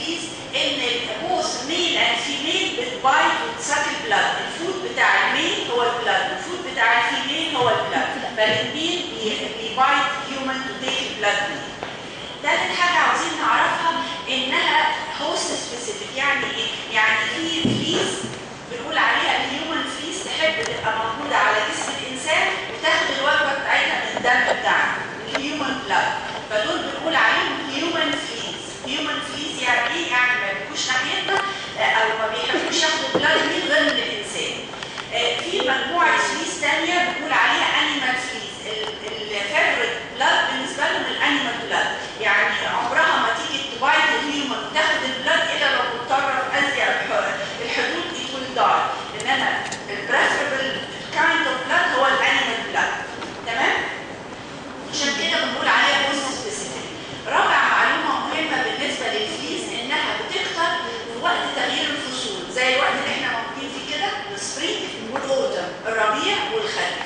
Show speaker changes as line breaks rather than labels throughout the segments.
الفليز ان بوث ميل اند فيميل بتبايت وتساك البلاد الفود بتاع الميل هو البلاد الفود بتاع الفيميل هو البلاد فالميل بيبايت هيومن تو تيك البلاد منه تالت حاجة عاوزين نعرفها إنها هوست سبيسيفيك يعني إيه؟ يعني في فليز بنقول عليها الهيومن فليز تحب تبقى موجودة على جسم الإنسان وتاخد الوجبة بتاعتها من الدم بتاعنا الهيومن بلاد فدول بنقول عليهم هيومن فليز هيومن فليز يعني إيه؟ يعني ما بيجوش ناحيتنا أو ما بيحبوش ياخدوا بلاد من غير من الإنسان في مجموعة فليز تانية بنقول عليها أنيمال فليز الفيفوريت بلاد بالنسبة لهم الأنيمال بلاد يعني عمرها ما تيجي تبايت الهيومن وتاخد البلاد الا لو مضطره تأذي الحدود دي كل دار انما البريفربل كايند اوف بلاد هو الانيمال بلاد تمام عشان كده بنقول عليها بوست سبيسيفيك رابع معلومه مهمه بالنسبه للفليز انها بتكتر في وقت تغيير الفصول زي الوقت اللي احنا موجودين فيه كده السبرينج والاوتم الربيع والخريف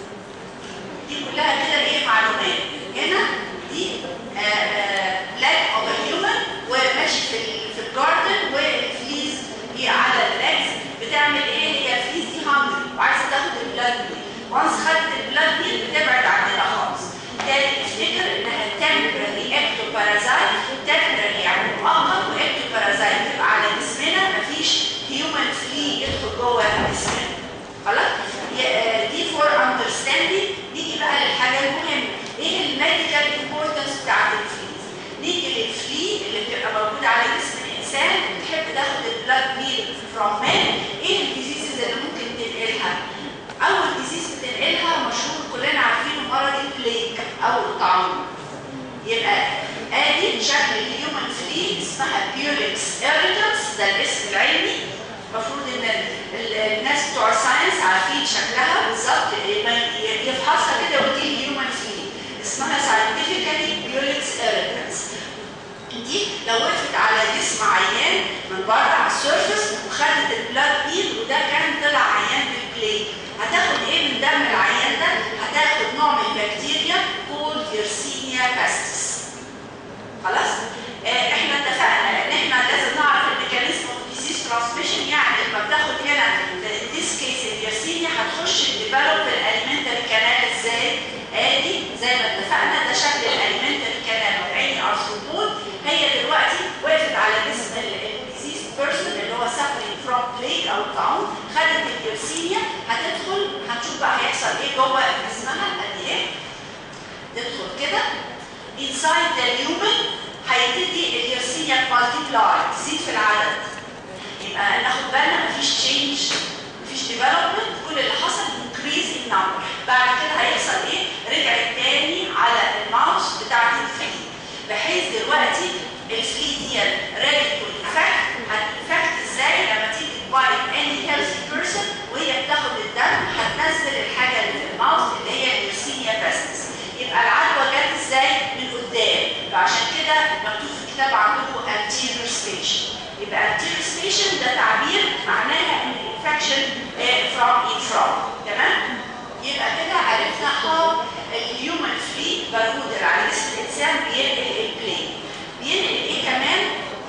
دي كلها كده ايه معلومات هنا دي لاج اوف هيومن وماشي في في الجاردن والفليز هي على اللاجز بتعمل ايه هي الفليز دي هانجري وعايزه تاخد البلاد ميل وانس خدت البلاد ميل بتبعد عننا خالص تاني افتكر انها temporary ectoparasite temporary يعني مؤقت واكتوبارازايت تبقى على جسمنا مفيش هيومن فلي يدخل جوه جسمنا خلاص دي فور اندرستاندينج نيجي بقى للحاجه المهمه ايه الميديكال امبورتنس بتاعت الفليز نيجي للفلي اللي بتبقى موجوده على جسم الانسان بتحب تاخد البلاد ميل فروم مان ايه الديزيزز اللي ممكن تنقلها اول ديزيز بتنقلها مشهور كلنا عارفينه مرض البليك او الطاعون يبقى ادي شكل الهيومن فلي اسمها بيوليكس اريتنس ده الاسم العلمي المفروض ان الناس بتوع الساينس عارفين شكلها بالظبط يفحصها كده يقول دي الهيومن فلي اسمها scientifically بيوليكس اريتنس دي لو وقفت على جسم عيان من بره على السيرفس وخدت البلاد ميل وده كان طلع عيان بالبلاي هتاخد ايه من دم العيان ده؟ هتاخد نوع من البكتيريا كولد يرسينيا باستس خلاص؟ آه احنا اتفقنا ان احنا لازم نعرف الميكانيزم اوف ديزيز ترانسميشن يعني لما بتاخد هنا ديس كيس اليرسينيا هتخش تديفلوب الاليمنتري كانال ازاي؟ ادي زي ما اتفقنا ده شكل الاليمنتري كانال عيني ارثروبود هي دلوقتي وقفت على جسم الديزيز بيرسون اللي هو سافرينج فروم بليك او طاعون خدت اليرسينيا هتدخل هنشوف بقى هيحصل ايه جوه جسمها قد ايه تدخل كده inside the human هيبتدي اليرسينيا مالتيبلاي تزيد في العدد يبقى ناخد بالنا مفيش تشينج مفيش ديفلوبمنت كل اللي حصل انكريز ان نمبر بعد كده هيحصل ايه رجعت تاني على الماوس بتاعت الفلي بحيث دلوقتي الفلي دي ريدي تو انفكت هتنفكت ازاي لما تيجي تبايت اني هيلثي بيرسون وهي بتاخد الدم هتنزل الحاجه اللي في الماوس اللي هي اليوسينيا باستس يبقى العدوى جت ازاي من قدام فعشان كده مكتوب في الكتاب عندكم anterior station يبقى anterior station ده تعبير معناها ان الانفكشن from in from تمام يبقى كده عرفنا how الهيومن فري برود على جسم الانسان بينقل البلاي بينقل ايه كمان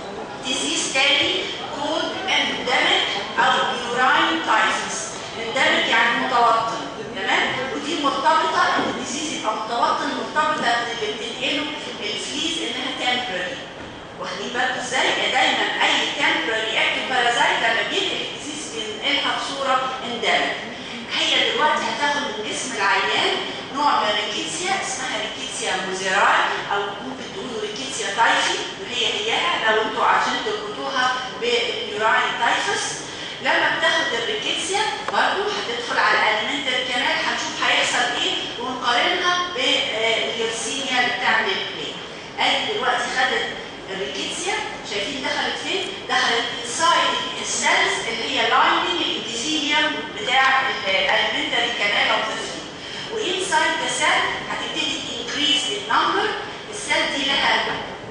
ديزيز تاني كود انديميك او يوراين تايفس انديميك يعني متوطن تمام ودي مرتبطه ان الديزيز يبقى متوطن مرتبطه ان اللي بتنقله الفليز انها تمبرري واخدين بالكم ازاي دايما اي تمبرري اكتف بارازايت لما بينقل الديزيز بينقلها بصوره انديميك هي دلوقتي هتاخد من جسم العيان نوع من الريكيتسيا اسمها ريكيتسيا موزيراي او ممكن تقولوا ريكيتسيا تايفي وهي هياها لو انتوا عشان تربطوها باليوراين تايفس لما بتاخد الريكيتسيا برضه هتدخل على الاليمنتري كانال هنشوف هيحصل ايه ونقارنها باليرسينيا اللي بتعمل البلاي ادي دلوقتي خدت الريكيتسيا شايفين دخلت فين؟ دخلت انسايد السيلز اللي هي لايننج الابيثيليوم بتاع الاليمنتري كانال اوف ذا وانسايد ذا سيل هتبتدي انكريز النمبر السيل دي لها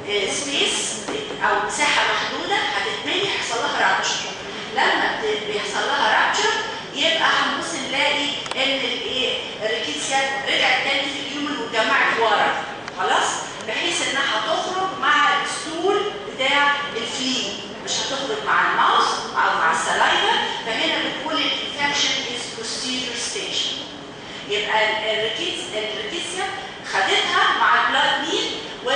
سبيس او مساحه محدوده هتتملي يحصل لها رابتشر لما بيحصل لها رابتشر يبقى هنبص نلاقي ان الايه الريكيتسيا رجعت تاني في الهيومن واتجمعت ورا خلاص بحيث انها تخرج مع الستول بتاع الفلي مش هتخرج مع الماوس او مع السلايفا فهنا بتقول الانفكشن از posterior station يبقى الريكيتس الريكيتسيا خدتها مع البلاد ميل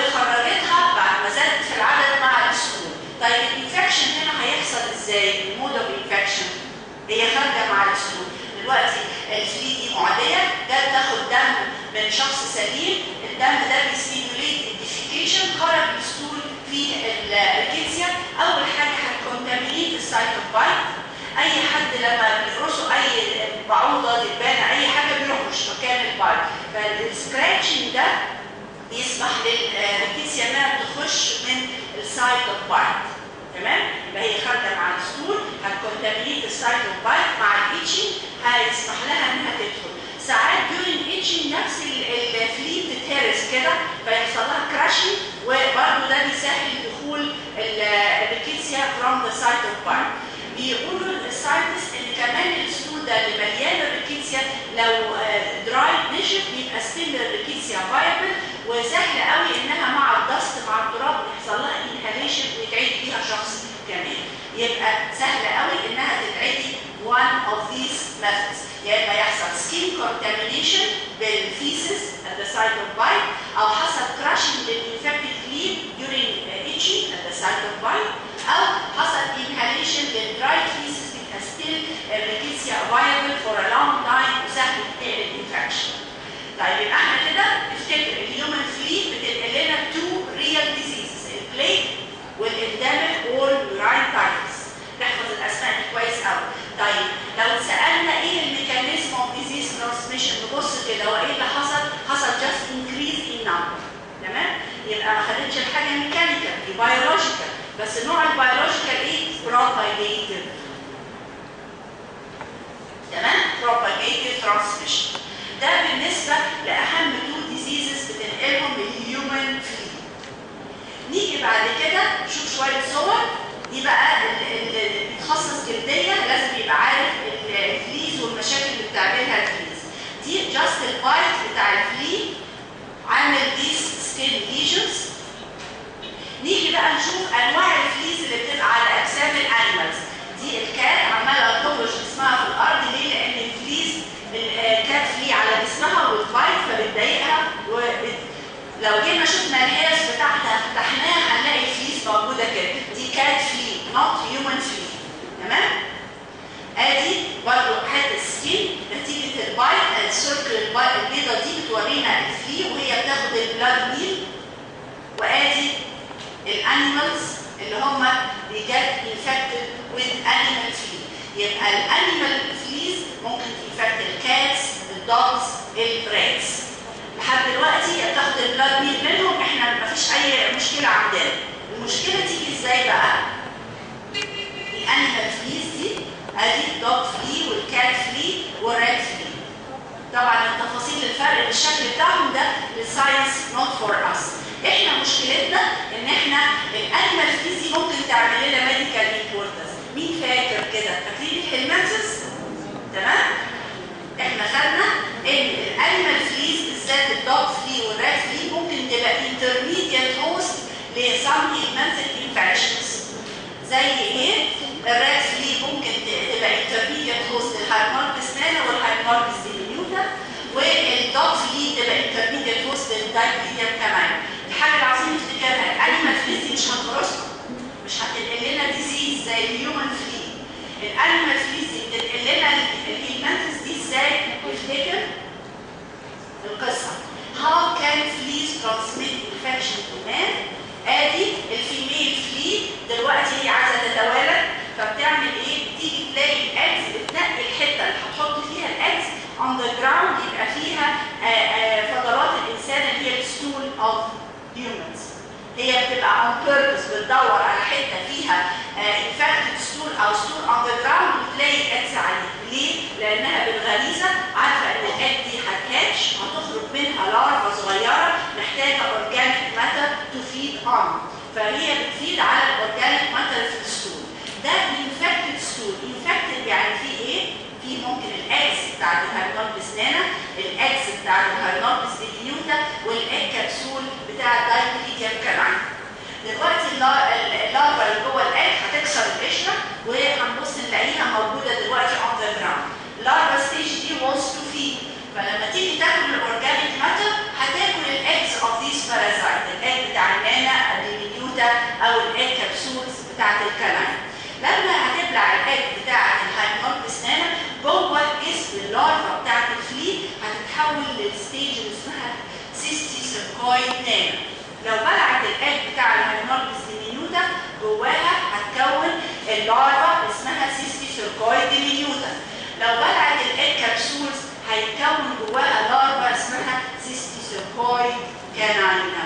وخرجتها بعد ما زادت في العدد مع السكول طيب الانفكشن هنا هيحصل ازاي المود اوف انفكشن هي خارجه مع السكول دلوقتي الفلي دي معديه جت تاخد دم من شخص سليم الدم ده بيستيموليت الديفيكيشن خرج الستول في الريكيتسيا اول حاجه هتكونتامينيت السايت اوف بايت اي حد لما بيرقصوا اي بعوضه دبانه اي حاجه بيرقص مكان البايت فالسكراتشنج ده بيسمح للريكيتسيا انها تخش من السايت اوف بايت تمام يبقى هي خارجه مع الستول هتكونتامينيت السايت اوف بايت مع الايتشنج هيسمح لها انها تدخل ساعات ديورنج ايتشنج نفس الفلي بتتهرس كده فيحصل لها كراشنج وبرده ده بيسهل دخول الريكيتسيا فروم ذا سايت اوف بايت بيقولوا الساينتست ان كمان الستول ده اللي مليان الريكيتسيا لو دراي نشف بيبقى ستيل الريكيتسيا فايبل وسهل قوي انها مع الدست مع التراب يحصل لها انهاليشن ويتعدي بيها شخص كمان يبقى سهل قوي انها تتعدي one of these methods يا اما يحصل skin contamination بالفيسز at the site of bite او حصل crushing للinfected leaf during itching at the site of bite او حصل inhalation للدرايد feces بيبقى still الريكيتسيا viable for a long time وسهل تنقل الانفكشن. طيب يبقى احنا كده افتكر الهيومن فلي بتنقل لنا تو ريال ديزيزز البليك والانديميك اور يورايتايتس نحفظ الاسماء دي كويس قوي. طيب لو اتسالنا ايه الميكانيزم اوف ديزيز ترانسميشن نبص كده هو ايه اللي حصل؟ حصل جاست انكريز ان نمبر تمام؟ يبقى ما خدتش الحاجه ميكانيكال دي بيولوجيكال بس نوع البيولوجيكال ايه؟ propagative تمام؟ propagative transmission ده بالنسبة لأهم تو ديزيزز بتنقلهم الهيومن فلي نيجي بعد كده نشوف شوية صور دي بقى اللي بيتخصص جلدية لازم يبقى عارف الفليز والمشاكل اللي بتعملها الفليز دي جاست البايت بتاع الفلي عامل ديس سكين ليجنز نيجي بقى نشوف انواع الفليز اللي بتبقى على اجسام الانيمالز دي الكات عماله تخرج جسمها في الارض ليه؟ لان الفليز الكات فلي على جسمها والبايت فبتضايقها وبت... لو جينا شفنا الهيرس بتاعتها فتحناها هنلاقي الفليز موجوده كده دي كات فلي نوت هيومن فلي تمام؟ ادي برضه حته سكين نتيجه البايت السيركل البيضه دي بتورينا الفلي وهي بتاخد البلاد ميل وادي الانيمالز اللي هم بيجت انفكتد with animal flea يبقى الانيمال فليز ممكن تنفكت الكاتس الدوجز الراتس لحد دلوقتي هي بتاخد البلاد ميل منهم احنا مفيش اي مشكله عندنا المشكله تيجي ازاي بقى الانيمال فليز دي ادي الدوج فلي والكات فلي والرات فلي طبعا التفاصيل الفرق بالشكل بتاعهم ده للساينس نوت فور اس احنا مشكلتنا ان احنا الانيمال فليز دي ممكن تعمل لنا ميديكال امبورتنس مين فاكر كده فاكرين الهلمنسس تمام احنا خدنا ان الانيمال فليز بالذات الدوج فلي والرات فلي ممكن تبقى انترميديت هوست لسام هيلمنسك انفكشنز زي ايه الرات فلي ممكن تبقى انترميديت هوست للهايماركس نانا والهايماركس ديميوتا والدوج فلي تبقى انترميديت هوست للدايبيديم كمان الحاجه اللي عايزين نفتكرها الانيمال فليز دي مش هتخرجنا مش هتنقل لنا ديزيز زي الهيومن فلي الانيمال فليز دي بتنقل لنا الهيلمنتس دي ازاي نفتكر القصه how can fleas transmit infection to man ادي الفيميل فلي دلوقتي هي عايزه تتوالد فبتعمل ايه بتيجي تلاقي الاكس بتنقي الحته اللي هتحط فيها الاكس on the ground يبقى فيها آآ آآ فضلات الانسان اللي هي الستول اوف humans هي بتبقى on purpose بتدور على حته فيها infected stool او stool on the ground وتلاقي اكس عليه ليه؟ لانها بالغريزه عارفه ان الاك دي هتهاتش هتخرج منها لارفا صغيره محتاجه اورجانيك ماتر تو فيد اون فهي بتفيد على الاورجانيك ماتر في الستول ده infected stool infected يعني فيه ايه؟ في ممكن الاكس بتاعت الهاينوبس نانا الاكس بتاعت الهاينوبس ديفيوتا والاك كبسول بتاع الدايبليديم كمان دلوقتي اللارفا اللي الايج كبسولز بتاعت الكلاين لما هتبلع الايج بتاعت الهايموربس نانا جوه جسم اللارفا بتاعت الفلي هتتحول للستيج اللي اسمها سيستي سيركويد نانا لو بلعت الايج بتاع الهايموربس ديمينيوتا جواها هتكون اللارفا اسمها سيستي سيركويد ديمينيوتا لو بلعت الايج كبسولز هيتكون جواها لارفا اسمها سيستي سيركويد كاناينا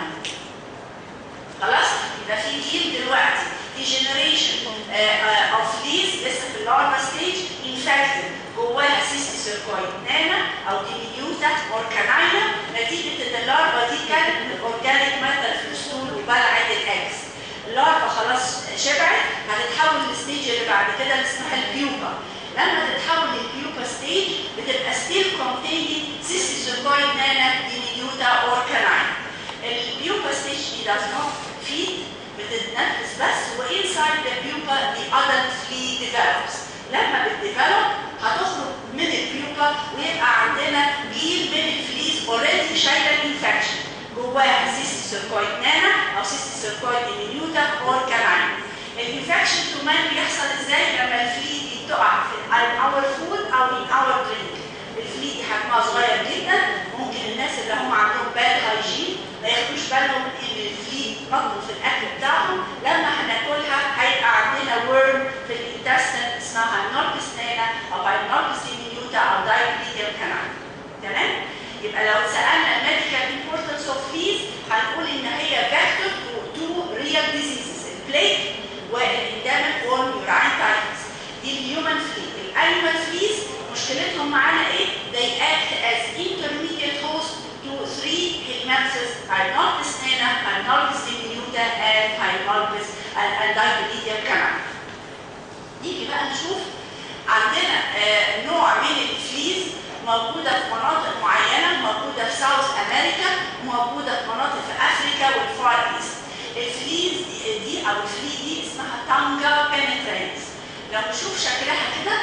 خلاص يبقى في جيل دلوقتي في جنريشن اوف ليز لسه في اللارفا ستيج انفكتد جواها سيستي سيركويد نانا او ديمينيوتا اور كاناينا نتيجه ان اللارفا دي كانت من اورجانيك ماتر في الاسطول وبلعت الاكس اللارفا خلاص شبعت هتتحول للستيج اللي بعد كده اللي اسمها البيوبا لما تتحول للبيوبا ستيج بتبقى ستيل containing سيستي سيركويد نانا ديمينيوتا اور كاناينا البيوبا ستيج دي does not feed بتتنفس بس وانسايد ذا بيوبا the adult flea develops لما بتديفلوب هتخرج من البيوبا ويبقى عندنا جيل من الفليز اوريدي شايله الانفكشن جواها سيستي سيركويد نانا او سيستي سيركويد ديمينيوتا اور كمان الانفكشن كمان بيحصل ازاي لما الفلي دي تقع في اور فود او ان اور درينك الفلي دي حجمها صغير جدا ممكن الناس اللي هم عندهم باد هايجين ما ياخدوش بالهم ان الفلي نطوا في الاكل بتاعهم لما هناكلها هيبقى عندنا ورم في الانتستين اسمها هاينوركس نانا او هاينوركس ديمينيوتا او دايبليتيال كانال تمام يبقى لو سالنا الميديكال امبورتنس اوف فليز هنقول ان هي فاكتور تو ريال ديزيزز البليك والاندامك وورم يوراين تايفس دي الهيومن فلي الانيمال فليز مشكلتهم معانا ايه؟ they act as intermediate host to three helminthes Hynorchis nana, Hynorchis diminuta and Hynorchis and Dipelidium canal. نيجي بقى نشوف عندنا آه نوع من الفليز موجودة في مناطق معينة موجودة في ساوث أمريكا وموجودة في مناطق في أفريكا والفار إيست الفليز دي, دي أو الفلي دي اسمها تانجا بينترينز لو نشوف شكلها كده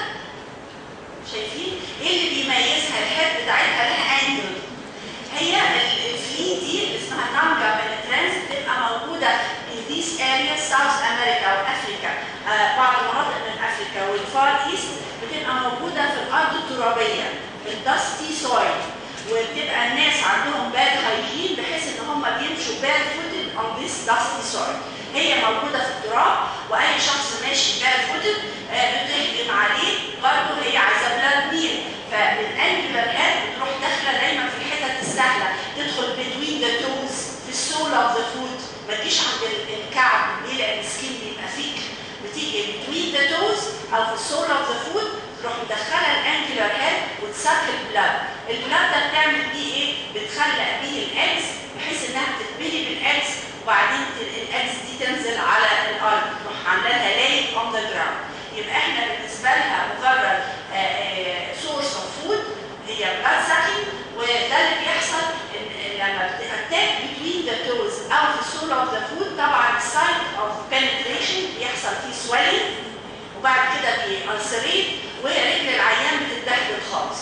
شايفين ايه اللي بيميزها الهيد بتاعتها لها انجل هي الفلي دي اللي اسمها تانجا بينترينز بتبقى موجودة in these areas South America وأفريكا آه بعض المناطق من أفريكا والفار إيست بتبقى موجودة في الأرض الترابية الدستي سويل وبتبقى الناس عندهم باد هايجين بحيث ان هم بيمشوا باد فوتد on this dusty soil هي موجوده في التراب واي شخص ماشي باد فوتد بتهجم عليه برضه هي عايزه بلاد ميل فالانجلر هاد بتروح داخله دايما في الحتت السهله تدخل between the toes في السول اوف ذا فوت ما تجيش عند الكعب ليه لان السكين بيبقى فيك بتيجي between the toes او في السول اوف ذا فوت تروح مدخله الانجلر هيد وتسك البلاد البلاد ده بتعمل بيه ايه بتخلق بيه الاكس بحيث انها تتبني بالاكس وبعدين الاكس دي تنزل على الارض تروح عامله لها لاي اون ذا جراوند يبقى احنا بالنسبه لها مجرد سورس اوف فود هي بلاد ساكينج وده اللي بيحصل إن لما بتاتاك بتوين ذا توز او في السول اوف ذا فود طبعا السايت اوف بنتريشن بيحصل فيه سويلنج وبعد كده بيألسريت ورجل العيان بتتبهدل خالص.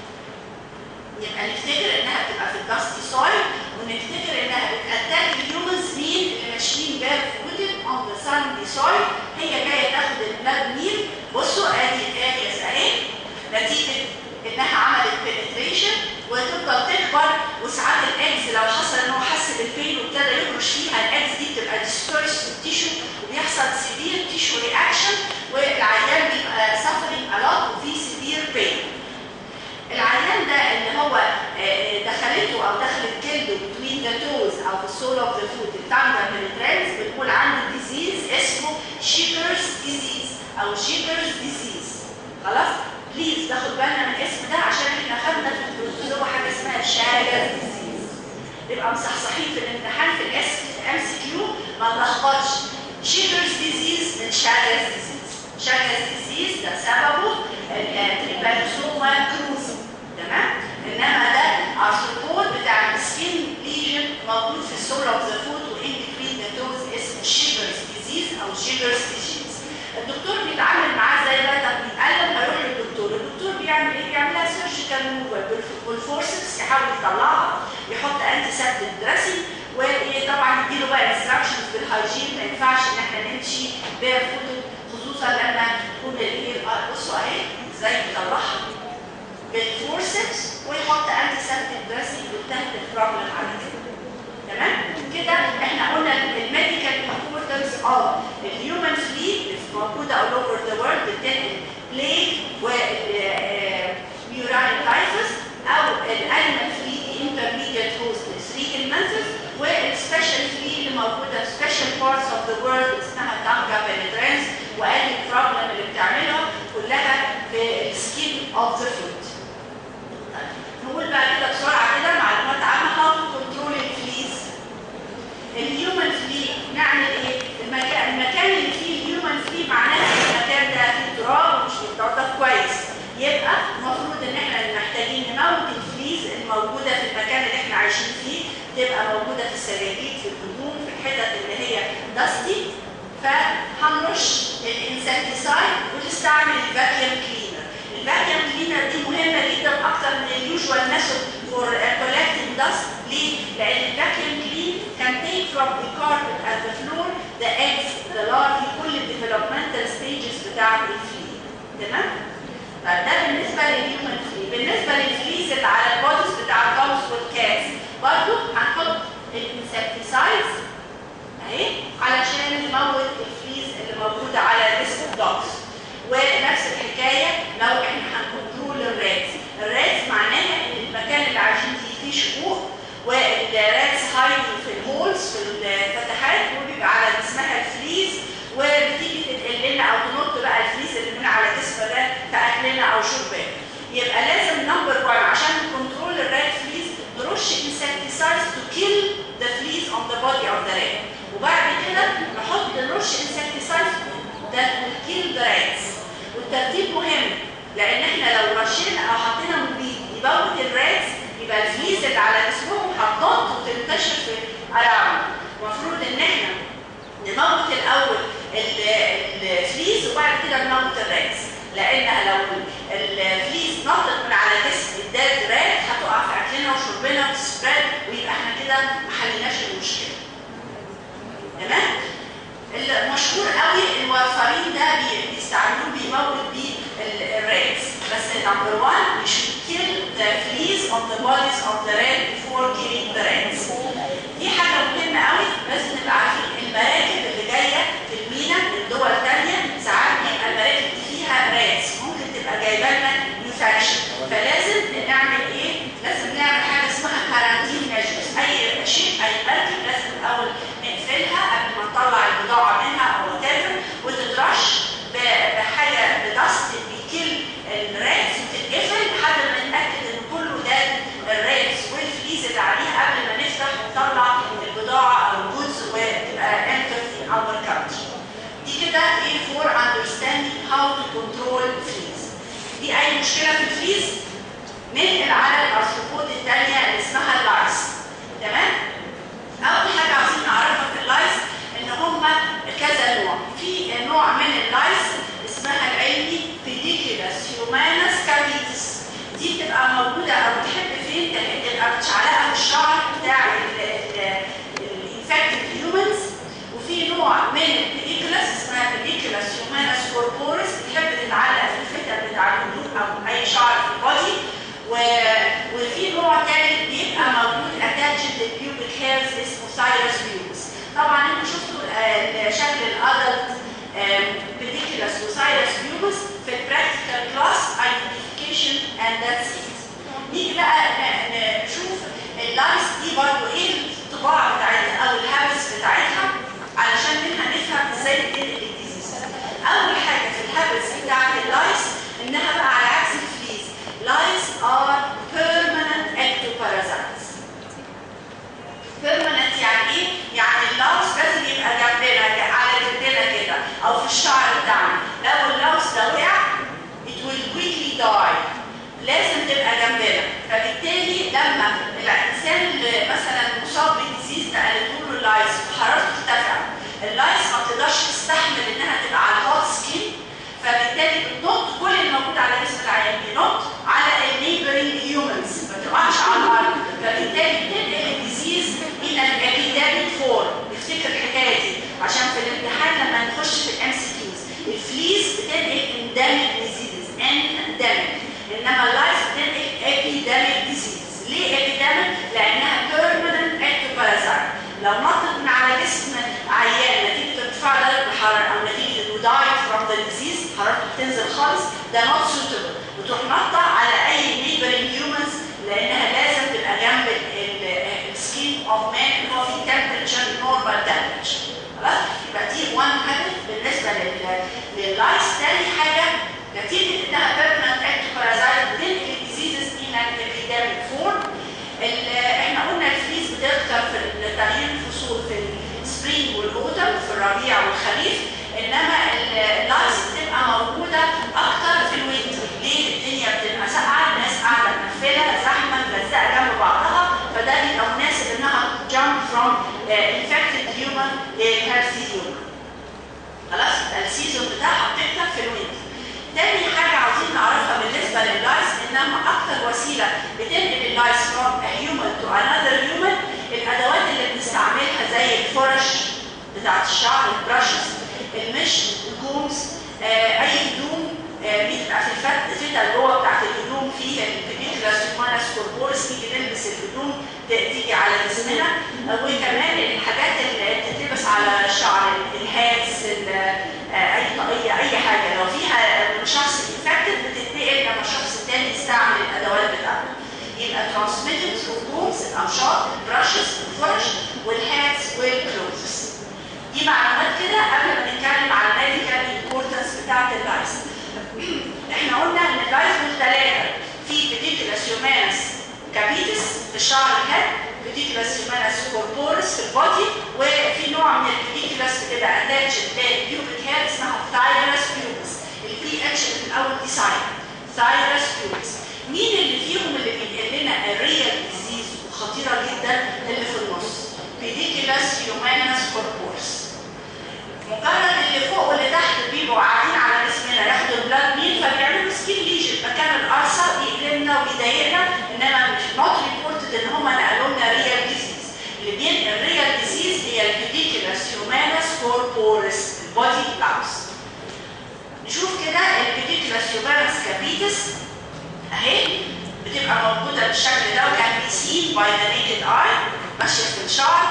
يبقى نفتكر انها بتبقى في الدستي سويل ونفتكر انها بتاتاك الهيومنز مين اللي ماشيين باب فوتد اون ذا ساندي سويل هي جايه تاخد البلاد ميل بصوا ادي الارياز اهي نتيجه انها عملت بنتريشن وتفضل تكبر وساعات الاكس لو حصل ان هو حس بالبين وابتدى يهرش فيها الاكس دي بتبقى ديسبيرس في التيشو وبيحصل سيفير تيشو رياكشن والعيان بيبقى سفرنج الوت وفي سيفير بين. العيان ده اللي هو دخلته او دخلت جلده بتوين ذا توز او في السول اوف ذا فوت التانجا بنترانس بنقول عنده ديزيز اسمه شيكرز ديزيز او شيكرز ديزيز خلاص؟ بليز تاخد بالنا من الاسم ده عشان احنا خدنا في البروتوزوا حاجه اسمها شاجر ديزيز نبقى مصحصحين في الامتحان في الاس في ام سي كيو ما نلخبطش شيكرز ديزيز من شاجر ديزيز شاجر ديزيز ده سببه التريبانوسوما كروزو تمام انما ده ارثروبود بتاع السكين ليجن موجود في السول اوف ذا فود وان بتوين ذا توز اسمه شيكرز ديزيز او شيكرز ديزيز الدكتور بيتعامل معاه زي ما طب بيتقلب هيروح للدكتور الدكتور بيعمل ايه بيعملها سيرجيكال موفر بالفورسبس يحاول يطلعها يحط انتي سبتيك دريسنج وطبعا نديله بقى انستراكشنز بالهايجين ما ينفعش ان احنا نمشي بير فوت خصوصا لما تكون الايه بصوا اهي ازاي بيطلعها بالفورسبس ويحط انتي سيبتيك دريسنج وينتهي البروبلم على كده تمام كده احنا قلنا الميديكال امبورتنس اوف الهيومن فليت موجوده all over the world بتنقل بليك والميورال تايفس او الانيمال فليت انترميديت هوست سريكل مانسس والسبيشال فليت اللي موجوده في سبيشال بارتس اوف ذا وورلد اسمها دانجا بينترانس وادي البروبلم اللي بتعملها كلها في السكين اوف ذا فوت نقول بقى كده بسرعه كده معلومات عامه هاو تو كنترول الفليز الهيومن فلي نعمل ايه؟ المكان المكان اللي فيه الهيومن فلي معناها المكان ده فيه تراب ومش متنضف كويس يبقى المفروض ان احنا محتاجين نموت الفليز الموجوده في المكان اللي احنا عايشين فيه تبقى موجوده في السجاجيد في الهدوم في الحتت اللي هي داستي فهنرش الانسكتيسايد ونستعمل الفاكيوم كلينر الفاكيوم كلينر دي مهمه جدا اكتر من اليوجوال ميثود فور collecting dust ليه؟ لان الفاكيوم كلين can take from the carpet and the floor the eggs the larvae كل الديفلوبمنتال stages بتاعت الفلي تمام؟ طيب ده بالنسبه للهيومن فلي بالنسبه للفليز اللي على البوديز بتاع الدوجز والكاتس برضه هنحط الانسكتيسايدز اهي علشان نموت الفليز اللي موجوده على جسم الدوجز ونفس الحكايه لو احنا هنكنترول الراتس الراتس معناها ان المكان اللي عايشين فيه فيه شقوق والراتس هايدنج في الهولز في الفتحات وبيبقى على جسمها الفليز وبتيجي تنقل لنا او تنط بقى الفليز اللي من على جسم الرات في اكلنا او شربنا يبقى لازم نمبر 1 عشان نكنترول الرات فليز نرش insecticides to kill the fleas on the body of the rat وبعد كده نحط نرش insecticides that will kill the rats والترتيب مهم لان احنا لو رشينا او حطينا مبيد يموت الراتس يبقى الفليز اللي على جسمهم هتنط وتنتشر في اراوند المفروض ان احنا نموت الاول الفليز وبعد كده نموت الراتس لان لو الفليز نطت من على جسم الداد رات هتقع في اكلنا وشربنا وتسبريد ويبقى احنا كده ما حليناش المشكله تمام المشهور قوي الورفارين ده بيستعملوه بيموت بيه الراتس بس نمبر 1 we should kill the fleas on the bodies of the rat before killing the rats دي حاجه مهمه قوي لازم نبقى عارفين المراكب اللي جايه في المينا من دول ثانيه ساعات بيبقى المراكب دي فيها راتس ممكن تبقى جايبه لنا انفكشن فلازم نعمل ايه؟ لازم نعمل حاجه اسمها كارانتين ميجرز اي شيء اي مركب لازم الاول نقفلها قبل ما نطلع البضاعه منها او وات وتترش بحاجه بدست بيكل الراتس وتتقفل لحد ما نتاكد ان كله ده الراتس والفليز اللي عليها قبل ما نفتح ونطلع البضاعه او الجودز وتبقى انتر في اور كانتري. دي كده ايه فور understanding how to control fleas. دي اي مشكله في الفليز ننقل على الارثروبود الثانيه اللي اسمها اللايس. تمام؟ اول حاجه عايزين نعرفها في اللايس ان هم كذا نوع. في نوع من اللايس اسمها العلمي بيديكولاس هيومانس كابيتس دي بتبقى موجوده او بتحب فين تبقى متشعلقه في الشعر بتاع الانفكتد هيومنز وفي نوع من البيديكولاس اسمها بيديكولاس هيومانس كوربورس بتحب تتعلق في الفتل بتاع الهدوم او اي شعر في البادي و... وفي نوع ثالث بيبقى موجود اتاتشد للبيوبيك هيرز اسمه سايرس بيوبس طبعا انتوا شفتوا شكل الادلت بيديكولاس وسايرس بيوبس في البراكتيكال كلاس ايدنتيفيكيشن اند ذاتس ات نيجي بقى نشوف اللايس دي برضه ايه الطباع بتاعتها او الهابس بتاعتها علشان منها نفهم ازاي بتنقل الديزيز اول حاجه في الهابس بتاعت اللايس انها بقى على عكس الفليز لايس ار permanent ectoparasites permanent يعني ايه؟ يعني اللاوس لازم يبقى جنبنا على جنبنا كده او في الشعر بتاعنا لو اللاوس ده وقع it will quickly die لازم تبقى جنبنا فبالتالي لما الانسان اللي مثلا مصاب بالديزيز ده قالت له اللايس وحرارته ارتفع اللايس ما تقدرش تستحمل تنزل خالص ده نوت سوتبل وتروح نطة على اي نيبرنج هيومنز لانها لازم تبقى جنب السكين اوف مان اللي هو فيه تمبرتشر نورمال تمبرتشر خلاص يبقى دي وان هدف بالنسبه لللايس تاني حاجه نتيجه انها بيرمننت اكت بارازايت بتنقل الديزيزز الى الابيديميك فورم احنا قلنا الفليز بتكتر في تغيير الفصول في السبرينج والاوتم في الربيع والخريف انما اللايس بتبقى موجوده اكتر في الوينتر ليه الدنيا بتبقى ساقعه الناس قاعده مقفله زحمه ملزقه جنب بعضها فده بيبقى مناسب انها jump from uh, infected human لhealthy human خلاص السيزون بتاعها بتكتر في الوينتر تاني حاجة عاوزين نعرفها بالنسبة لللايس انها اكتر وسيلة بتنقل اللايس from a human to another human الادوات اللي بنستعملها زي الفرش بتاعت الشعر البراشز المش الكومز آه اي هدوم آه بتبقى في الفت فتة جوه بتاعت الهدوم فيها البيبيكلاس هيومانس كوربورس نيجي نلبس الهدوم تيجي على جسمنا آه وكمان الحاجات اللي بتتلبس على الشعر الهاتس اي طاقيه اي حاجه لو فيها شخص انفكتد بتتنقل لما الشخص الثاني يستعمل الادوات بتاعته يبقى ترانسميتد ثرومبوز الامشاط البراشز الفرش والهاتس والكلوزز دي معلومات كده قبل ما نتكلم على الميديكال امبورتنس بتاعت اللايس احنا قلنا ان اللايس دول ثلاثه في بيديكولاس هيومانس كابيتس في الشعر الهاد بيديكولاس هيومانس كوربورس في البودي وفي نوع من البيديكولاس بتبقى اتاتشد للبيوبيك هير اسمها ثايرس بيوبس البي اتش في الاول دي ساين ثايرس بيوبس مين اللي فيهم اللي بينقل لنا الريال ديزيز وخطيره جدا اللي في النص بيديكولاس هيومانس كوربورس مجرد اللي فوق واللي تحت بيبقوا قاعدين على جسمنا ياخدوا البلاد مين فبيعملوا سكين ليجن مكان القرصه بيألمنا وبيضايقنا انما مش نوت ريبورتد ان هم نقلوا لنا ريال ديزيز اللي بينقل ريال ديزيز هي البيديكولاس هيومانس كوربورس البودي بلاوس نشوف كده البيديكولاس هيومانس كابيتس اهي بتبقى موجوده بالشكل ده وكان بي سين باي ذا نيكد اي ماشيه في الشعر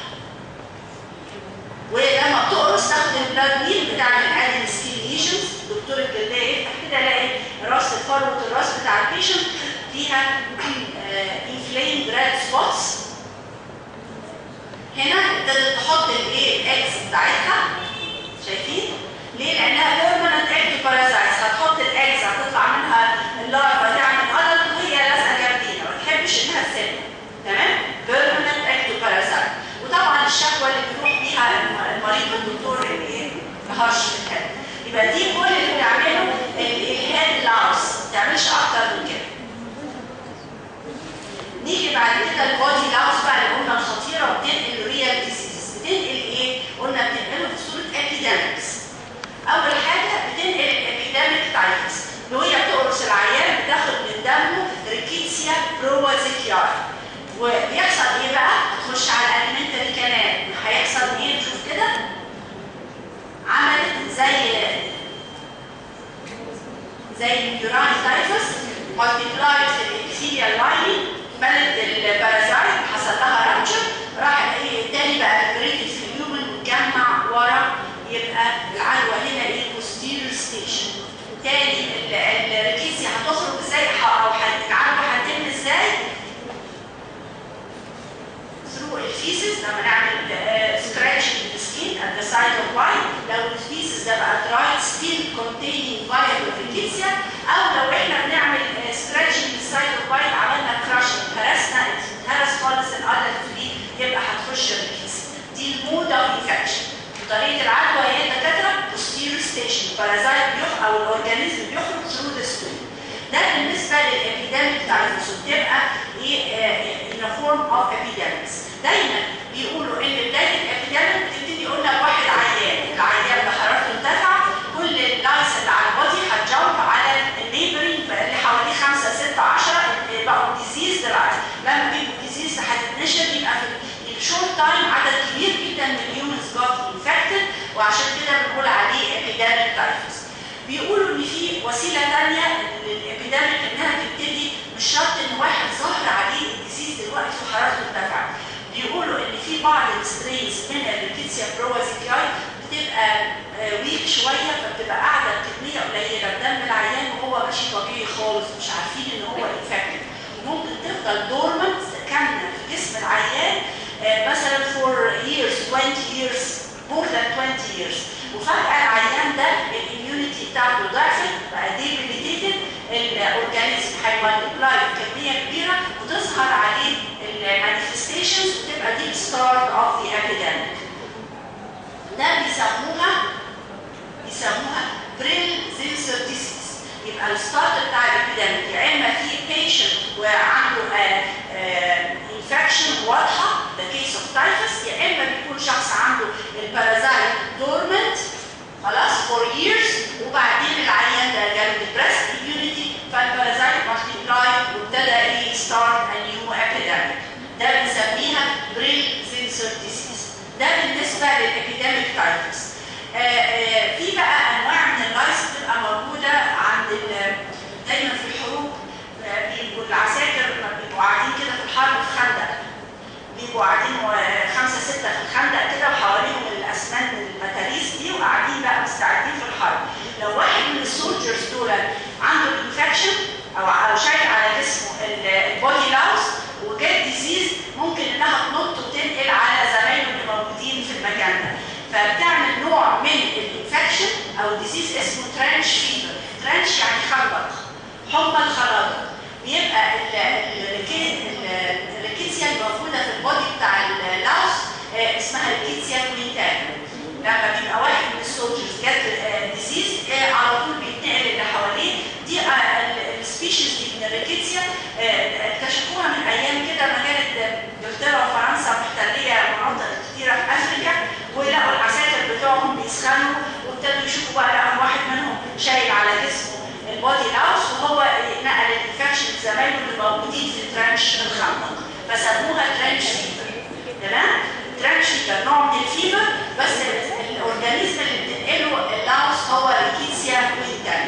ولما بتقرص تاخد البلاد ميل بتاع الادن سكين ليجنز دكتور الجلديه يفتح كده الاقي راس فروه الراس بتاع البيشنت فيها انفليم ريد سبوتس هنا ابتدت تحط الايه الاكس بتاعتها شايفين ليه لانها بيرمننت اكت بارازايتس هتحط الاكس هتطلع منها اللارفا تعمل قلق وهي لازقه جنبينا ما تحبش انها تسيبها تمام بيرمننت اكت بارازايت وطبعا الشكوى اللي بيروح بيها المريض للدكتور الايه الهرش في الكلى يبقى دي كل اللي بتعمله الهاد لاوس ما تعملش اكتر من كده نيجي بعد كده البودي لاوس بقى اللي قلنا الخطيره وبتنقل ريال ديزيز بتنقل ايه؟ قلنا بتنقله في صوره ابيديمكس اول حاجه بتنقل الابيديميك تايفس اللي هي بتقرص العيان بتاخد من دمه ريكيتسيا بروازيكيار وبيحصل ايه بقى؟ هتخش على الاليمنتري كانال هيحصل ايه؟ نشوف كده عملت زي زي اليوراني تايفس مالتيبلايد في الابيثيليال لايننج بلد البارازايت حصل لها رابتشر راح ايه تاني بقى ريبريتد في الهيومن واتجمع ورا يبقى العدوى هنا ايه بوستيريور ستيشن تاني الريكيزي هتخرج ازاي او العدوى هتتم ازاي through الفيسز لما نعمل سكراتش للسكين at the site of bite لو الفيسز ده بقى dried still containing viable rickettsia او لو احنا بنعمل سكراتش للسايت اوف بايت عملنا كراشنج هرسنا هرس خالص الادلت فري يبقى هتخش الريكيتسيا دي المود اوف انفكشن طريقه العدوى هي دكاتره posterior station بارازايت بيخرج او الاورجانيزم بيخرج through the stool ده بالنسبه للابيديميك تايفوس وبتبقى ايه in a form of epidemics دايما بيقولوا ان بدايه الابيديميك بتبتدي قلنا بواحد عيان العيان اللي حرارته ارتفعت كل اللايس اللي على البودي هتجاوب على النيبرنج اللي حواليه 5 6 10 بقوا ديزيز لما بيبقوا ديزيز هتتنشر يبقى في شورت تايم عدد كبير جدا من الهيومنز جات انفكتد وعشان كده بنقول عليه ابيديميك تايفوس بيقولوا ان في وسيله ثانيه للابيديميك انها تبتدي مش شرط ان واحد ظهر عليه الديزيز دلوقتي وحرارته ارتفعت بيقولوا ان في بعض السترينز من الريكيتسيا بروازيكاي بتبقى ويك شويه فبتبقى قاعده بكميه قليله بتاعته ضعفت بقى ديبليتيتد الاورجانيزم هيمالتبلاي بكميه كبيره وتظهر عليه المانيفستيشنز وتبقى دي ستارت اوف ذا ابيديميك ده بيسموها بيسموها بريل زينسر ديسيز يبقى الستارت بتاع الابيديميك يا اما في بيشنت وعنده انفكشن واضحه ده كيس اوف تايفس يا اما بيكون شخص عنده البارازايت دورمنت خلاص فور ييرز وبعدين العيان ده جاله ديبرست اميونيتي فالبارازايت مالتيبلاي وابتدى ايه ستارت ا نيو ابيديميك ده بنسميها بريل زينسر ديسيز ده بالنسبه للابيديميك تايفس في بقى انواع من اللايس بتبقى موجوده عند دايما في الحروب بيبقوا العساكر بيبقوا قاعدين كده في الحرب في خندق بيبقوا قاعدين خمسه سته في الخندق كده وحواليهم الاسمنت المتاريس دي وقاعدين بقى مستعدين في الحرب لو واحد من السولجرز دول عنده انفكشن او او شايل على جسمه البودي لاوس وجات ديزيز ممكن انها تنط وتنقل على زمايله اللي موجودين في المكان ده فبتعمل نوع من الانفكشن او ديزيز اسمه ترانش فيفر ترانش يعني خندق حمى الخرادق بيبقى الريكيتسيا الموجوده في البودي بتاع اللاوس اسمها الريكيتسيا كوينتان لما بيبقى واحد من السولجرز جات ديزيز على طول بيتنقل اللي حواليه دي السبيشيز دي من الريكيتسيا اكتشفوها من ايام كده ما كانت انجلترا وفرنسا محتليه مناطق كثيره في افريقيا ولقوا العساكر بتوعهم بيسخنوا وابتدوا يشوفوا بقى لقوا واحد منهم شايل على جسمه البودي لاوس وهو نقل الانفكشن لزمايله اللي موجودين في ترانش الخندق فسموها ترانش فيفر تمام؟ ترانش فيفر نوع من الفيفر بس الاورجانيزم اللي بتنقله اللاوس هو ريكيتسيا كوينتان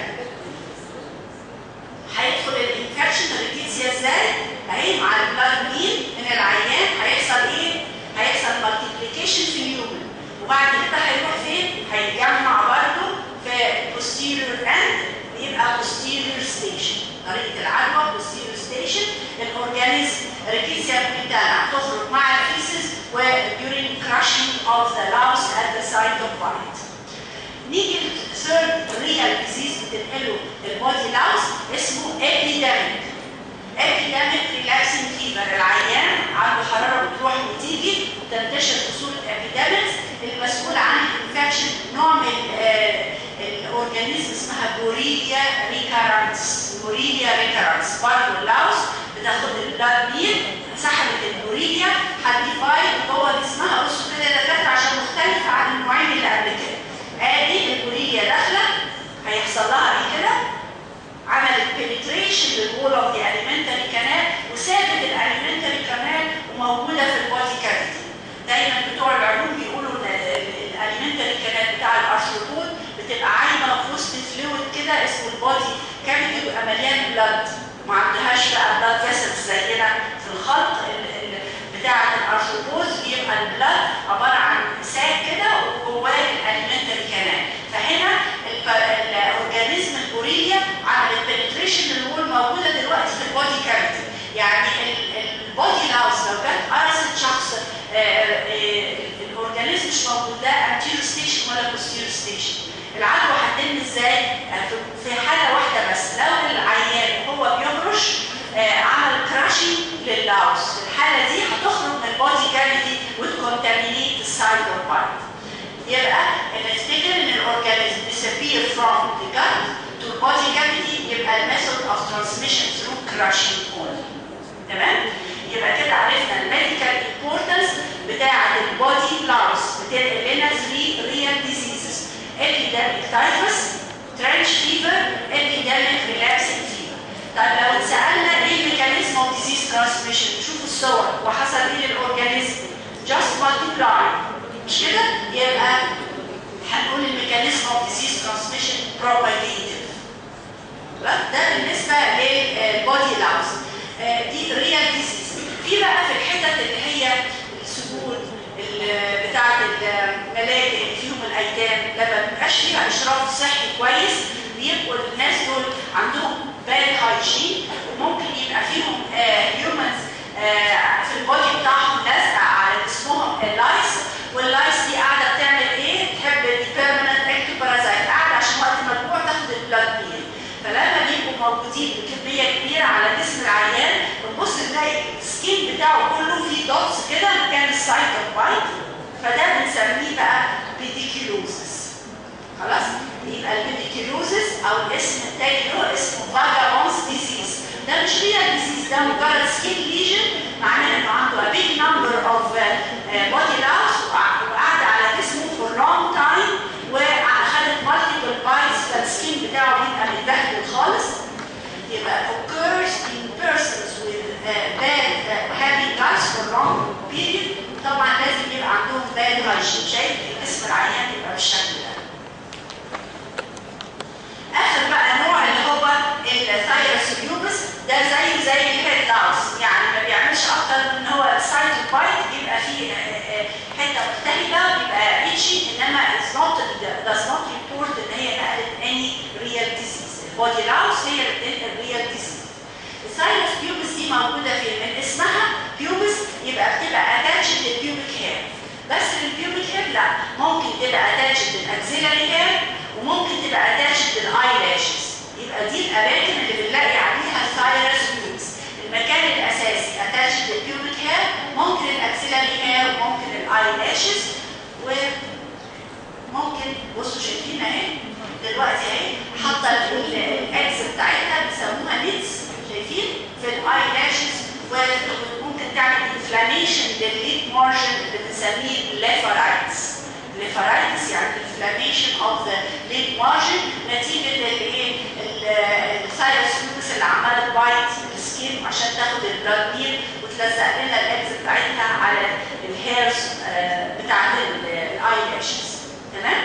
هيدخل الانفكشن الريكيتسيا ازاي؟ اهي مع البلاد مين من العيان هيحصل ايه؟ هيحصل مالتيبليكيشن في اليومن وبعد كده هيروح فين؟ هيتجمع برضه في posterior end يبقى posterior station طريقة العدوى posterior station الاورجانيزم ريكيسيا بتاعنا هتخرج مع الفيسز و during crushing of the louse at the site of bite. نيجي للثيرد ريال ديزيز بتنقله البودي لاوس اسمه epidemic. epidemic relapsing fever العيان عنده حرارة بتروح وتيجي وتنتشر في صورة epidemics المسؤول عن الانفكشن نوع من الاورجانيزم اسمها بوريليا ريكارانس بوريليا ريكارانس برضه اللاوس بتاخد البلاد مين سحبت البوريليا هتديفايد جوه جسمها بصوا كده يا دكاتره عشان مختلفه عن النوعين اللي قبل كده ادي البوريليا داخله هيحصل لها ايه كده عملت penetration للوول اوف ذا alimentary canal وسابت الاليمنتري كانال وموجوده في البودي كافيتي دايما بتوع العلوم بيقولوا ان الاليمنتري كانال بتاع الارثروبود بتبقى عايمه في وسط فلويد كده اسمه البودي كافيتي بيبقى مليان بلاد ما عندهاش بقى بلاد فيسلز زينا في الخلق بتاعه الارثروبود بيبقى البلاد عباره عن ساك كده وجواه الاليمنتري كانال فهنا الاورجانيزم البوريليا عملت بنتريشن للوول موجوده دلوقتي في البودي كافيتي يعني البودي لاوس لو جت قرصت شخص الاورجانيزم مش موجود لا انتيرو ستيشن ولا بوستيرو ستيشن العدوى هتتم ازاي في حاله واحده بس لو العيان وهو بيهرش عمل كراشنج للاوس في الحاله دي هتخرج من البودي كافيتي وتكونتامينيت السايد اوف بايت يبقى نفتكر ان الاورجانيزم disappear from the gut to the body cavity يبقى الميثود of transmission through crushing only تمام يبقى كده عرفنا الميديكال امبورتنس بتاعه البودي لاوس بتنقل لنا 3 ريال ديزيزز epidemic typhus trench fever epidemic relapsing fever طب لو اتسالنا ايه الميكانيزم اوف ديزيز ترانسميشن شوفوا الصور وحصل ايه للاورجانيزم just multiply مش كده يبقى هنقول الميكانيزم اوف ديزيز ترانسميشن propagative ده بالنسبه للبودي لاوس دي ريال ديزيز في بقى في الحتت اللي هي السجون بتاعه الملاجئ اللي فيهم الايتام لما بيبقاش فيها اشراف صحي كويس بيبقوا الناس دول عندهم باد هايجين وممكن يبقى فيهم هيومنز في البودي بتاعهم لازقه على جسمهم اللايس واللايس دي قاعده بتعمل ايه؟ تحب البيرمننت اكتوبارازايت قاعده عشان وقت ما تجوع تاخد بتاعه كله فيه دوتس كده مكان السايت اوف بايت فده بنسميه بقى بيديكيلوزس خلاص يبقى البيديكيلوزس او الاسم التاني له اسمه فاجابونز ديزيز ده مش ريال ديزيز ده مجرد سكين ليجن معناه انه عنده a big number of uh, uh, body loss وقعد على جسمه for long time واخدت multiple bites فالسكين بتاعه بيبقى متبهدل خالص يبقى occurs in persons with uh, bad uh, having lice for long period طبعا لازم يبقى عندهم bad hygiene شايف جسم العيان يبقى بالشكل ده اخر بقى نوع اللي هو الثايروس بيوبس ده زي زي الهيد لاوس يعني ما بيعملش اكتر من ان هو سايت بايت بيبقى فيه حته مختلفه بيبقى اتشي انما it's not does not report ان هي نقلت any real disease البودي لاوس هي اللي بتنقل real disease الثايروس بيوبس دي موجوده فين؟ من اسمها بيوبس يبقى بتبقى اتاتشد للبيوبيك هير بس للبيوبيك هير لا ممكن تبقى اتاتشد للاكسيلاري هير وممكن تبقى اتاتشد للاي لاشز يبقى دي الاماكن اللي بنلاقي عليها الثايروس بيوبس المكان الاساسي اتاتشد للبيوبيك هير ممكن الاكسيلاري هير وممكن الاي لاشز وممكن بصوا شايفين اهي دلوقتي اهي حاطه الاكس بتاعتها بيسموها نيتس شايفين في الاي لاشز وممكن تعمل انفلاميشن للليد مارجن اللي بنسميه الليفرايتس الليفرايتس يعني انفلاميشن اوف ذا ليد مارجن نتيجه الايه الثايروس فلوس اللي عماله تبايت السكين عشان تاخد البلاد ميل وتلزق لنا الاكس بتاعتها على الهيرز بتاعت الاي لاشز تمام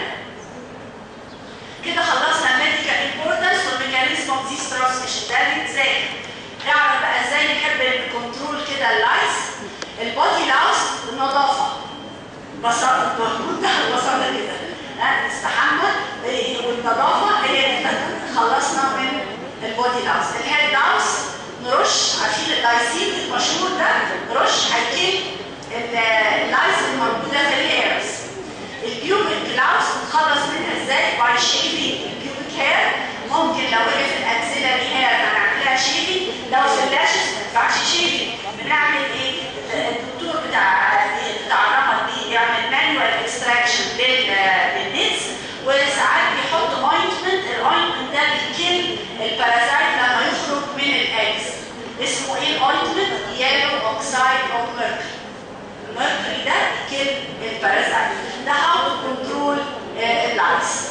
كده خلصنا الميديكال امبورتنس والميكانيزم اوف ذيس ترانسميشن ده بيتذاكر نعرف بقى ازاي نحب نكنترول كده اللايس البودي لاوس النظافه بساطه بمنتهى البساطه كده ها نستحمى والنظافه هي دي خلصنا من البودي لاوس الهيد لاوس نرش عارفين اللايسين المشهور ده نرش هيكل اللايس الموجوده في الهيرز البيوبيك لاوس نتخلص منها ازاي باي شيفينج البيوبيك هير ممكن لو وقف الاكسلري هير هنعملها شيفينج لو في اللاشز ما ينفعش شيفينج بنعمل ايه الدكتور بتاع بتاع الرمد بيعمل مانوال اكستراكشن للنيتس وساعات بيحط اوينتمنت الاوينتمنت ده بيكل البارازايت لما يخرج من الاكس اسمه ايه الاوينتمنت يالو اوكسايد اوف ميركوري الميركوري ده بيكل البارازايت ده هاو تو كنترول اللايس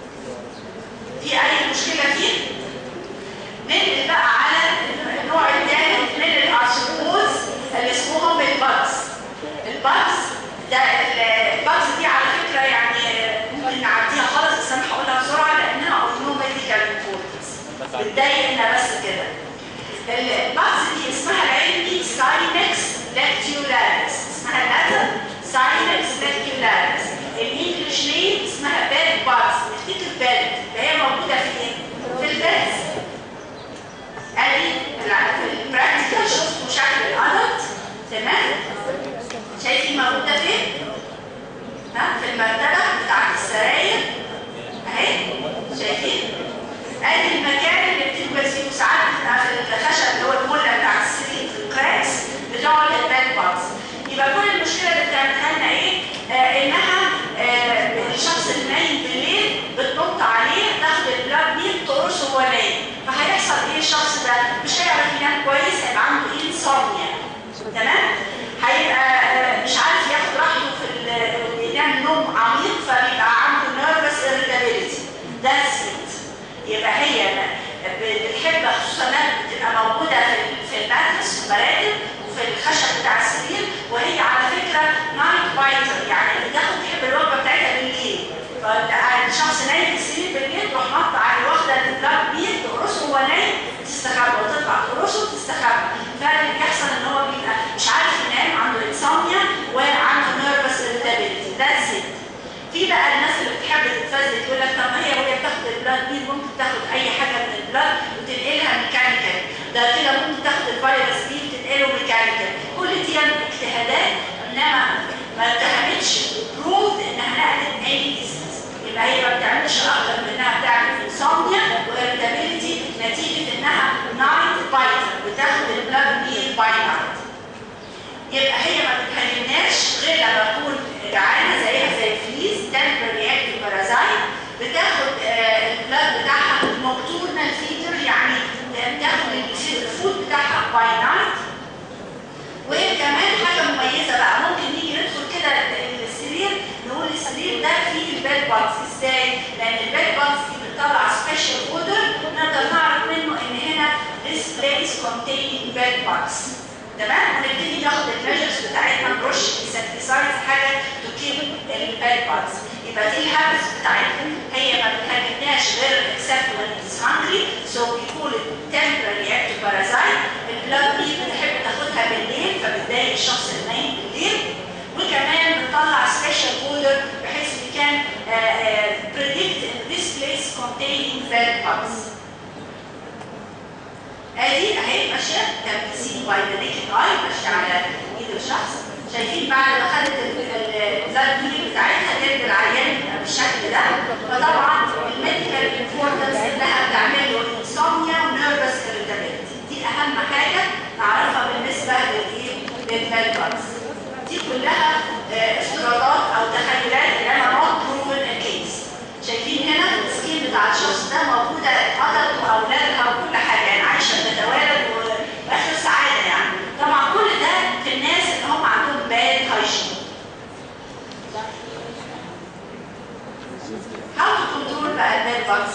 في اي مشكله فيه ننقل بقى على النوع الثالث من الارثروبوز اللي اسمهم الباكس الباكس ده الباكس دي على فكره يعني ممكن نعديها خالص بس انا هقولها بسرعه لانها اوتونو ميديكال امبورتنس بتضايقنا بس كده الباكس دي اسمها العلمي ساينكس لاكتيولاريس اسمها اللاتر ساينكس لاكتيولاريس الانجليش نيم اسمها باد باكس نفتكر باد اللي هي موجوده في ايه؟ في الباد ادي في البراكتيكال شفتوا شكل الادلت تمام شايفين موجوده فين ها في المرتبه بتاعت السراير اهي شايفين ادي المكان اللي بتكبس فيه ساعات بتبقى في الخشب اللي هو المله بتاع السرير في الكراكس بتقعد الباد باكس يبقى كل المشكله اللي بتعملها لنا ايه آه انها آه الشخص اللي نايم بالليل بتنط عليه تاخد البلاد ميل تقرصه وهو نايم فهيحصل ايه الشخص ده مش هيعرف ينام كويس هيبقى عنده انسومنيا تمام هيبقى آه مش عارف ياخد راحته في ينام نوم عميق فبيبقى عنده نيرفس irritability that's it يبقى هي بنحب خصوصا انها بتبقى موجوده في في الماترس في المراتب وفي الخشب بتاع السرير وهي على فكره نايت بايتر يعني بتاخد تحب الوجبه بتاعتها بالليل فالشخص نايم في السرير بالليل تروح نط عليه واخده البلاد بيل تقرصه وهو نايم تستخبى وتطلع تقرصه وتستخبى فاللي بيحصل ان هو بيبقى مش عارف ينام عنده انسومنيا وعنده نيرفس irritability ذاتس ات في بقى الناس اللي بتحب تتفزلك تقول لك طب ما هي وهي بتاخد البلاد بيل ممكن تاخد اي حاجه من البلاد وتنقلها ميكانيكال ده كده ممكن تاخد الفيروس بيل تنقله ميكانيكال كل دي اجتهادات انما ما اتهمتش باجز ازاي؟ لان البيد باجز دي بتطلع سبيشال اودر نقدر نعرف منه ان هنا this place containing bed bugs تمام ونبتدي ناخد الميجرز بتاعتنا نرش انسكتيسايدز حاجه تو كيل البيد باجز يبقى دي الهابتس بتاعتنا هي ما بتهاجمناش غير except when it is hungry so we call it temporary active parasite البلاد دي بتحب تاخدها بالليل فبتضايق الشخص النايم بالليل وكمان بتطلع سبيشال بودر بحيث we can uh, uh, predict this place containing bed bugs ادي اهي ماشيه تمثيل باي ذا نيكد اي ماشيه على ايد الشخص شايفين بعد ما خدت البلاد بيلينج بتاعتها جلد العيان بالشكل ده فطبعا الميديكال امبورتنس انها بتعمل له انسوميا ونيرفس اريتابيلتي دي اهم حاجه نعرفها بالنسبه للايه للبلبرز دي كلها افتراضات او تخيلات ان انا نوت بروفن كيس شايفين هنا السكين بتاع الشخص ده موجوده اتقتلت واولادها وكل حاجه يعني عايشه بتتوالد واخر سعاده يعني طبعا كل ده في الناس اللي هم عندهم باد هايجين How to control بقى الباد باجز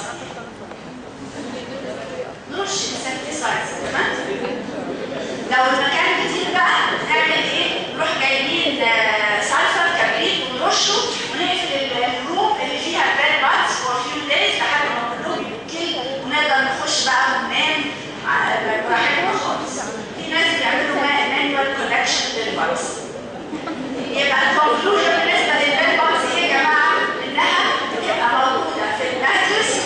نرش انسكتيسايدز تمام لو المكان كتير بقى نعمل ايه نروح جايبين سلفر كبريت ونرشه ونقفل الروم اللي فيها الباد باجز فور فيو دايز لحد ما كلهم يتكل ونقدر نخش بقى وننام براحتنا خالص في ناس بيعملوا مانوال كولكشن للباجز يبقى الكونكلوجن بالنسبه للباد باجز ايه يا جماعه انها بتبقى موجوده في الماترس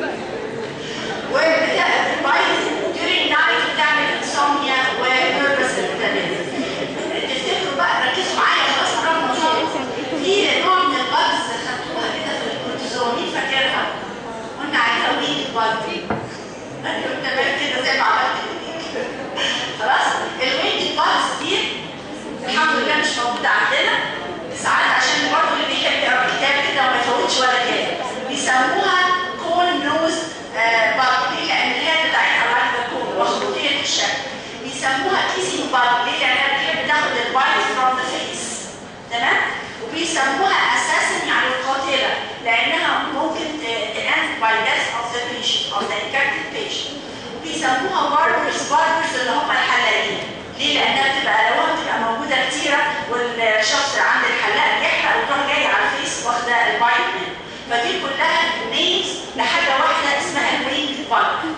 وبتبايظ during night بتعمل انسوميا ونيرفس irritability تفتكروا بقى ركزوا معايا خلاص قربنا نخلص في نوع من الباجز خدتوها كده في الكورتيزون مين فاكرها؟ قلنا عليها ويك باج ايوه تمام كده زي ما عملت خلاص الويك باجز دي الحمد لله مش موجوده عندنا ساعات عشان برضه اللي بيحب يقرا كتاب كده وما يفوتش ولا كلمه بيسموها كون نوز باج ليه؟ لان الهيد بتاعتها بعد كون مخطوطيه الشكل بيسموها كيسينج باج ليه؟ لانها بتحب تاخد البايت فروم ذا فيس تمام؟ وبيسموها اساسا يعني القاتله لانها ممكن تاند باي ديث اوف ذا بيشنت اوف ذا انفكتد بيشنت وبيسموها باربرز باربرز اللي هم الحلاقين ليه؟ لانها بتبقى الوان بتبقى موجوده كتيره والشخص عند الحلاق بيحلق وتروح جاي على الفيس واخده البايت منه فدي كلها نيمز لحاجه واحده اسمها الوينج بايت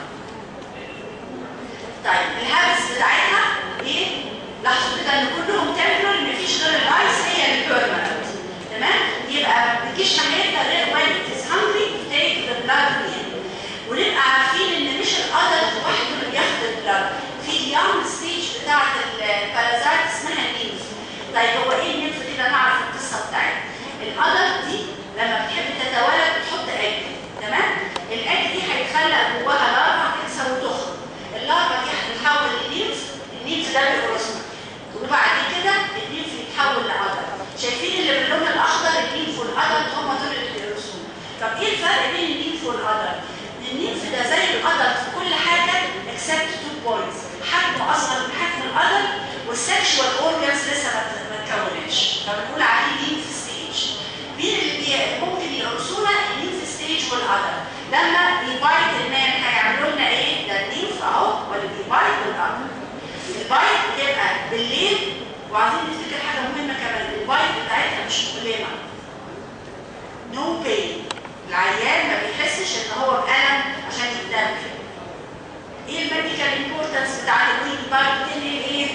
طيب الهابس بتاعتها ايه؟ لاحظوا كده ان كلهم تمبرال مفيش غير الايس هي البيرمننت تمام؟ يبقى ما بتجيش ناحيتها غير when it is hungry to take the blood in ونبقى عارفين ان مش الادلت وحده اللي بياخد البلاد في اليونج ستيج بتاعت البارازايت اسمها النيمف طيب هو ايه النيمف كده نعرف القصه بتاعتها الادلت دي لما بتحب تتولد بتحط اج تمام؟ الاج دي هيتخلق جواها لارفا تكسر وتخرج اللارفا دي هتتحول لنيمف النيمف ده بيقرصنا وبعد كده النيمف يتحول لادلت شايفين اللي باللون الاخضر النيمف والادلت هم دول اللي بيقرصونا طب ايه الفرق بين النيمف والادلت؟ النيمف ده زي الادلت في كل حاجه except two points حجمه اصغر من حجم الادلت والسكشوال اورجانز لسه ما اتكونتش فبنقول عليه نيمف ستيج مين اللي بي... ممكن يقرصونا النيمف ستيج والادلت لما بيبايت المان هيعملوا لنا ايه؟ ده النيمف اهو واللي بيبايت والادلت البايت بتبقى بالليل وعايزين نفتكر حاجه مهمه كمان البايت بتاعتها مش مؤلمه نو no بين العيان ما بيحسش ان هو بألم عشان يتدمر ايه الميديكال امبورتنس بتاع الويك بايت بتنقل ايه؟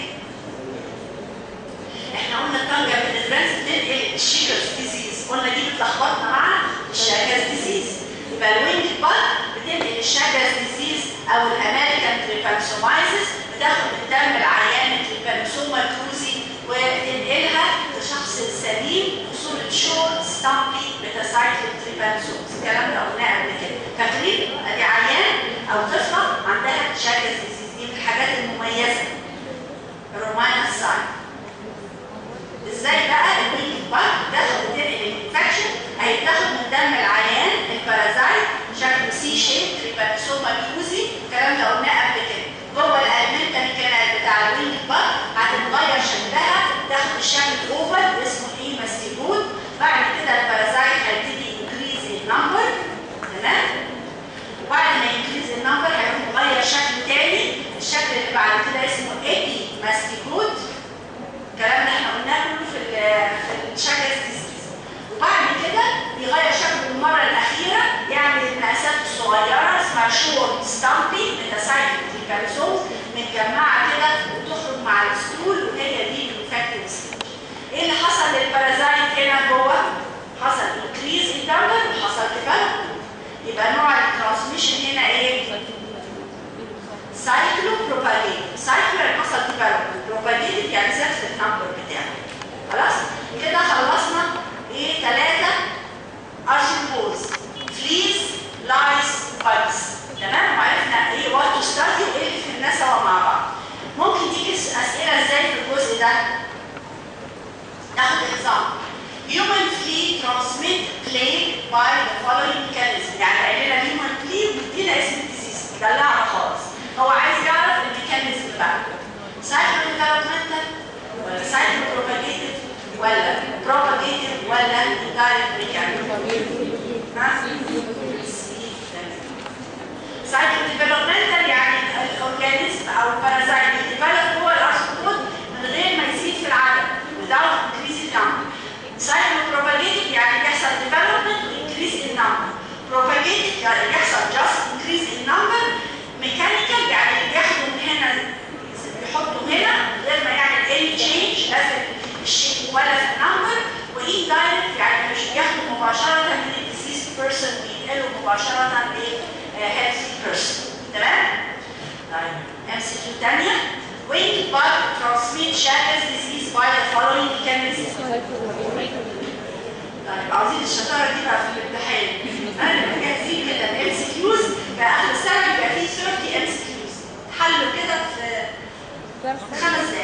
احنا قلنا الطنجة بالادفانس بتنقل الشيكرز ديزيز قلنا دي بتلخبطنا مع الشاجاز ديزيز يبقى الوينج بايت بتنقل الشاجاز ديزيز او الامريكان تريبانسومايزس بتاخد من دم العيان التريبانسوما كروزي وتنقلها لشخص سليم بصورة شورت ستامبي ميتاسايكل تريبانسومز الكلام ده قلناه قبل كده فاكرين ادي عيان او طفله عندها شاجز ديزيز دي من الحاجات المميزه الرومانا ساين ازاي بقى الويك باك تاخد تنقل الانفكشن هيتاخد من دم العيان البارازايت شكله سي شيب تريبانسوما كروزي الكلام ده قلناه قبل كده جوه الالمنتري كانال بتاع الوينج باك هتتغير شكلها تاخد الشكل الاوفل اسمه ايه ماستيبود بعد كده البارازايت هيبتدي انكريز اسمها شورت ستامبي ميتاسايكل الكالسوم متجمعه كده وتخرج مع الستول وهي دي الانفكتيف ستيج ايه اللي حصل للبارازايت هنا جوه حصل انكريز انترنال وحصل ديفلوبمنت يبقى نوع الترانسميشن هنا ايه سايكلو بروباجيت سايكلو يعني حصل ديفلوبمنت بروباجيت يعني زاد في النمبر بتاعه خلاص كده خلصنا ايه ثلاثه ارشيبولز فليز لايس بايتس تمام وعرفنا ايه وات تو ستادي وايه اللي فهمناه سوا مع بعض ممكن تيجي اسئله ازاي في الجزء ده ناخد اكزامبل human flea transmit plague by the following mechanism يعني قال لنا human flea ومدينا اسم الديزيز دلعنا خالص هو عايز يعرف الميكانيزم بتاعته سايكلو ديفلوبمنتال ولا سايكلو بروباجيتيف ولا بروباجيتيف ولا دايركت ميكانيزم سايكلو ديفلوبمنتال يعني الاورجانيزم او البارازايت بيديفلوب جوه الارثروبود من غير ما يزيد في العدد without increasing number سايكلو بروباجيتيف يعني بيحصل development increase in number propagated يعني بيحصل just increase in number mechanical يعني بياخدوا من هنا بيحطوا هنا غير ما يعمل any change لا في الشيء ولا في النمبر وindirect يعني مش بياخدوا مباشرة من الديزيز بيرسون بينقلوا مباشرة ل healthy person تمام؟ طيب ام سي كيو ثانية Winged bug transmit Chagas disease by the following mechanism طيب عاوزين الشطاره دي بقى في الامتحان انا جاهزين كده الام سي كيوز بقى اخر السنه بيبقى فيه 30 ام سي كيوز حلوا كده في خمس